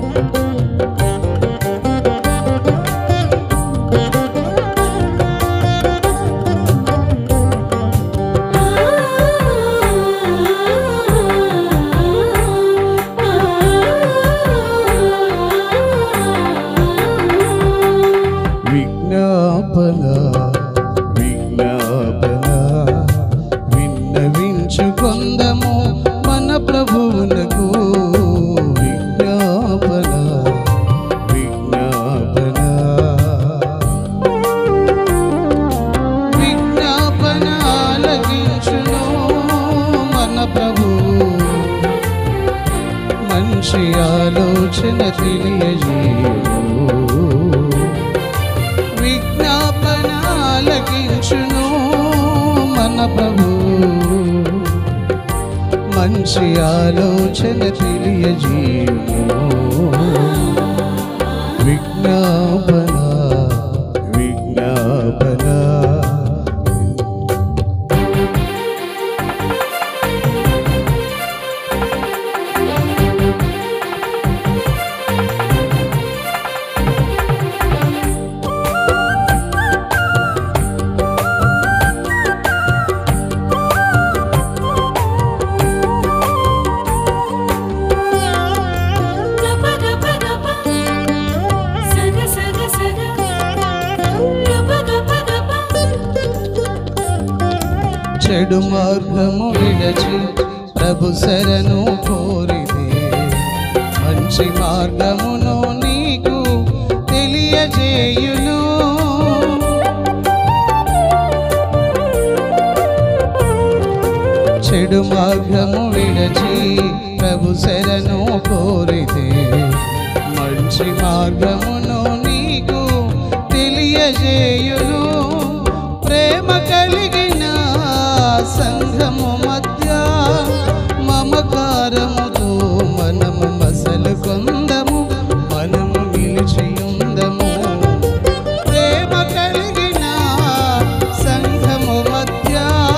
విజ్ఞాపన విజ్ఞాపన విన్నవించుకొందము మన ప్రభువునకు విజ్ఞాపన విజ్ఞాపన విజ్ఞాపన ఆలకించును మన ప్రభు మంచి ఆలోచన తెలియజేయును విజ్ఞాపన ఆలకించును మన ప్రభు మంచి ఆలోచన తెలియజేయును విజ్ఞాపన విజ్ఞాపన గప గప గప సగ సగ సగ గప గప గప చెడు మార్గము విడచి ప్రభు శరణు కోరితే మంచి మార్గమును నీకు తెలియజేయును చెడు మార్గము విడచి ప్రభు శరణు కోరితే మంచి మార్గమును నీకు తెలియజేయును ప్రేమ కలిగిన సంఘము మధ్య మమకారముతో మనము మసలు కొందము మనము నిలిచి ఉందము ప్రేమ కలిగిన సంఘము మధ్య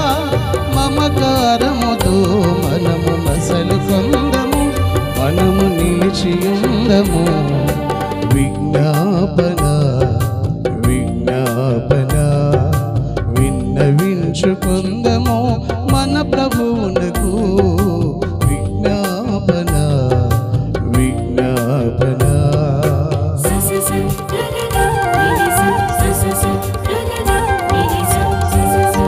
మమకారముతో మనము మసలు కొందము మనము నిలిచి ఉందము విజ్ఞాపన విజ్ఞాపన విన్నవించుకుందము మన ప్రభువునకు విజ్ఞాపన విజ్ఞాపన స స స గగ నిని స స స స గగ నిని స స స స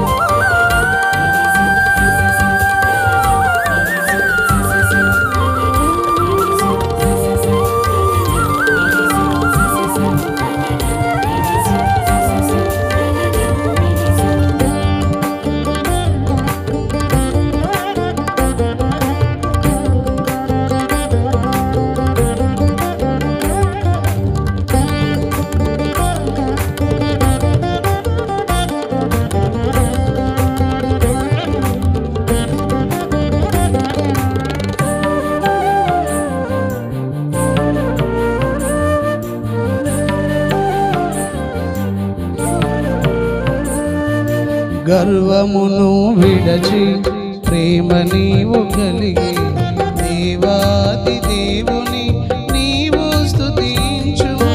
గర్వమును విడచి ప్రేమ నీవు కలిగి దేవాది దేవుని నీవు స్తుతించుము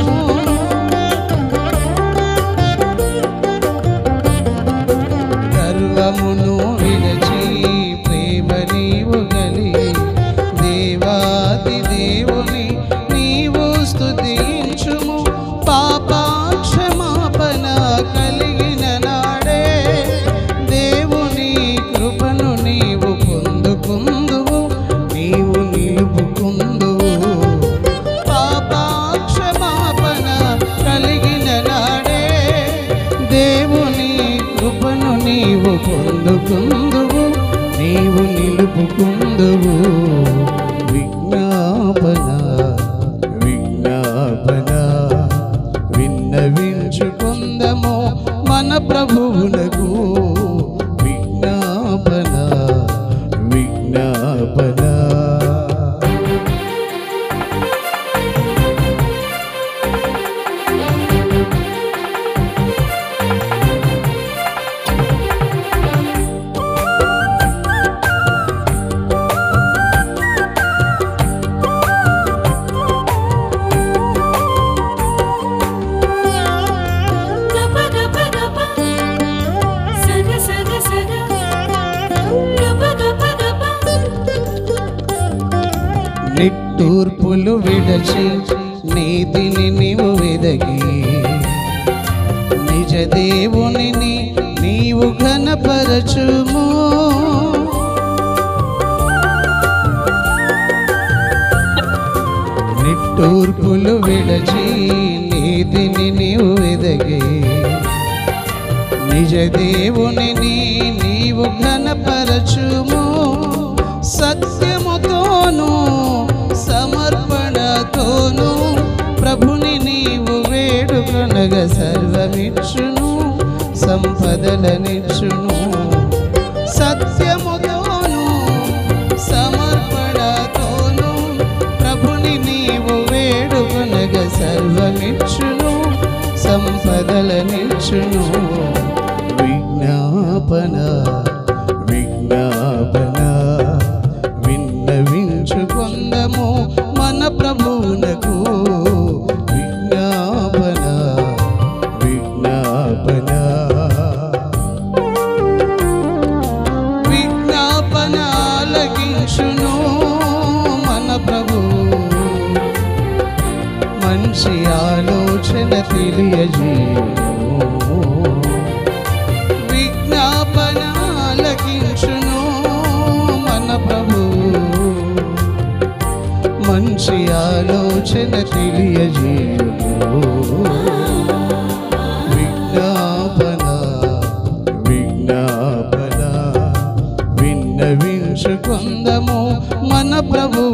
గర్వమును విడచి ప్రేమ నీవు కలిగి దేవాది దేవుని నీవు స్తుతించుము పాపాక్షమాపణ కలిగిన నాడే దేవుని కృపను నీవు పొందుకుందువు నీవు నిలుపుకుందువు పాపాక్షమాపణ కలిగిన నాడే దేవుని కృపను నీవు పొందుకుందువు నీవు నిలుపుకుందువు విజ్ఞాపన విజ్ఞాపన విన్నవించుకుందము మన ప్రభువునకు విజ్ఞాపన విజ్ఞాపన నిట్టూర్పులు విడచి నీతిని నీవు వెదగి నిజ దేవుని నీవు ఘనపరచుము నిట్టూర్పులు విడచి నీతిని నీవు వెదగి నిజ దేవుని నీవు ఘనపరచుము సత్యముతోను సమర్పణతోను ప్రభుని నీవు వేడుకొనగ సర్వమిచ్చును సంపదలనిచ్చును సత్యముతోను సమర్పణతోను ప్రభుని నీవు వేడుకొనగ సర్వమిచ్చును సంపదలనిచ్చును విజ్ఞాపన విజ్ఞాపన విన్నవించుకొందము మన ప్రభువునకు విజ్ఞాపన విజ్ఞాపన విజ్ఞాపన ఆలకించును మన ప్రభు మంచి ఆలోచన తెలియజేయును విజ్ఞాపన ఆలకించును మన ప్రభు మంచి ఆలోచన తెలియజేయును విజ్ఞాపన విజ్ఞాపన విన్నవించుకుందము మన ప్రభు